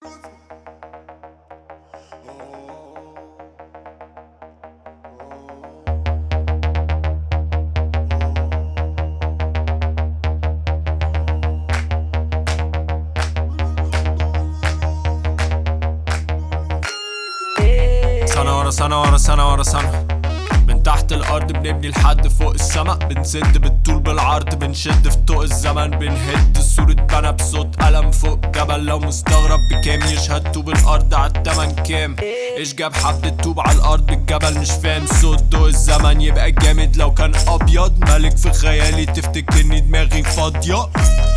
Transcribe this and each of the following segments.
سنة ورا سنة ورا سنة ورا سنة من تحت الأرض بنبني لحد فوق السما بنسد بالطول بالعرض بنشد في طوق الزمن بنهد صورة بنا بصوت قلم فوق جبل لو مستغرب بكام يشهد طوب الأرض عالتمن كام ايش جاب حبة طوب على الأرض الجبل مش فاهم صوت ضوء الزمن يبقى جامد لو كان أبيض ملك في خيالي تفتكرني دماغي فاضية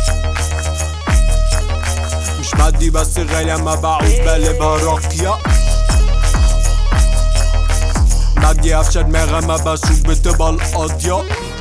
مش مادي بس غالية ما بعوز بقلبها راقية نادي قفشة دماغها ما بشوف بتبقى القاضية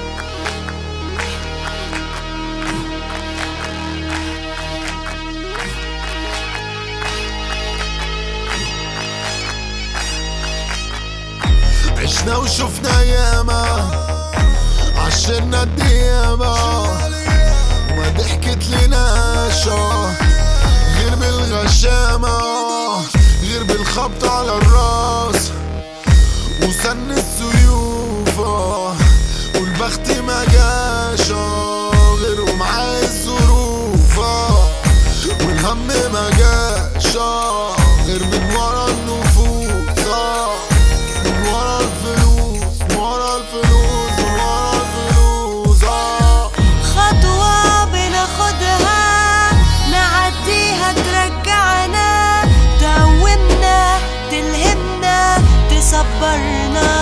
عشنا وشفنا ياما عشرنا الديامة وما ضحكت لناش غير بالغشامة غير بالخبط على الراس وسن السيوف آه، والبخت ما جاش آه، غير ومعاه الظروف آه، والهم ما جاش آه، غير من ورا النفوس آه، من ورا الفلوس من ورا الفلوس من ورا الفلوس آه. خطوة بناخدها نعديها ترجعنا تقومنا تلهمنا تصبرنا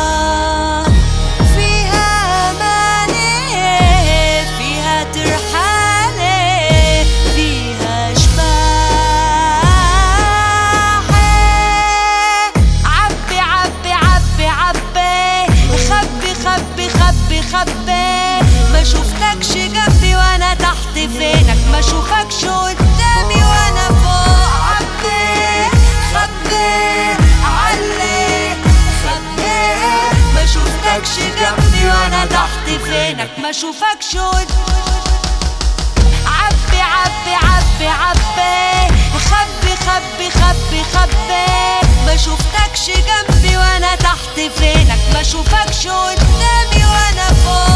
فيها أماني فيها ترحالي فيها شباحي عبي عبي عبي عبي خبي خبي خبي خبي ما شفتكش جنبي وانا تحت فينك ما شوفكش قدامي وانا فوق عبي خبي علي خبي ما شفتكش جنبي وانا تحت فينك ما شوفكش قدامي عبي عبي عبي عبي خبي خبي خبي خبي ما شفتكش جنبي وانا تحت فينك ما شوفكش قدامي وانا فوق